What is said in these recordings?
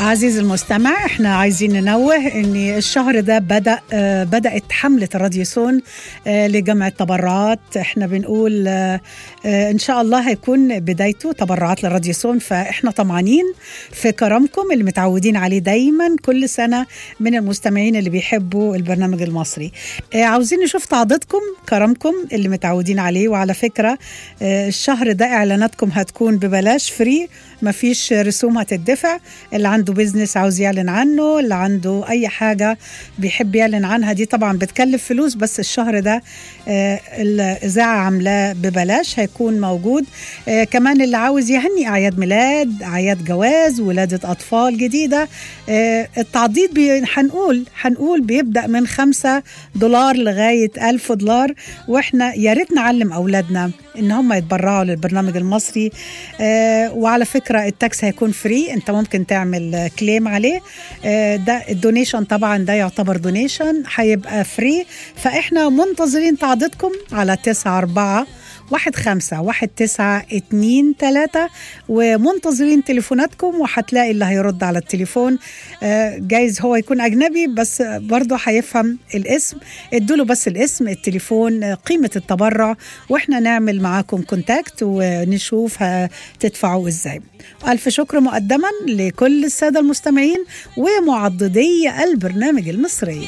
عزيزي المستمع احنا عايزين ننوه ان الشهر ده بدا آه بدات حمله الراديوسون آه لجمع التبرعات احنا بنقول آه آه ان شاء الله هيكون بدايته تبرعات للراديوسون فاحنا طمعانين في كرمكم اللي متعودين عليه دايما كل سنه من المستمعين اللي بيحبوا البرنامج المصري آه عاوزين نشوف تعضيدكم كرمكم اللي متعودين عليه وعلى فكره آه الشهر ده اعلاناتكم هتكون ببلاش فري مفيش رسوم هتدفع اللي عنده بيزنس عاوز يعلن عنه اللي عنده اي حاجه بيحب يعلن عنها دي طبعا بتكلف فلوس بس الشهر ده آه الاذاعه عاملاه ببلاش هيكون موجود آه كمان اللي عاوز يهني اعياد ميلاد اعياد جواز ولاده اطفال جديده آه التعضيد بي هنقول هنقول بيبدا من خمسة دولار لغايه ألف دولار واحنا يا ريت نعلم اولادنا ان هم يتبرعوا للبرنامج المصري آه وعلى فكره التاكس هيكون فري انت ممكن تعمل كليم عليه آه ده الدونيشن طبعا ده يعتبر دونيشن هيبقى فري فاحنا منتظرين تعضيدكم على 9 4 واحد خمسة واحد تسعة اتنين تلاتة ومنتظرين تليفوناتكم وهتلاقي اللي هيرد على التليفون آه جايز هو يكون أجنبي بس برضه هيفهم الاسم ادوله بس الاسم التليفون قيمة التبرع واحنا نعمل معاكم كونتاكت ونشوف هتدفعوا ازاي ألف شكر مقدما لكل السادة المستمعين ومعضدي البرنامج المصري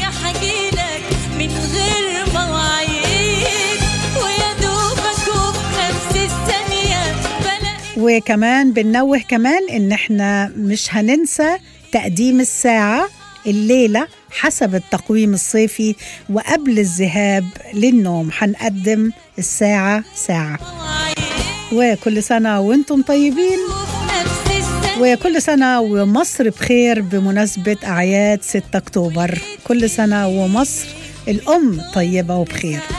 من غير مواعيد ويا دوبك وبنفس الثانية بلاقي وكمان بننوه كمان ان احنا مش هننسى تقديم الساعة الليلة حسب التقويم الصيفي وقبل الذهاب للنوم هنقدم الساعة ساعة وكل سنة وانتم طيبين وبنفس الثانية وكل سنة ومصر بخير بمناسبة أعياد 6 أكتوبر كل سنة ومصر الأم طيبة وبخير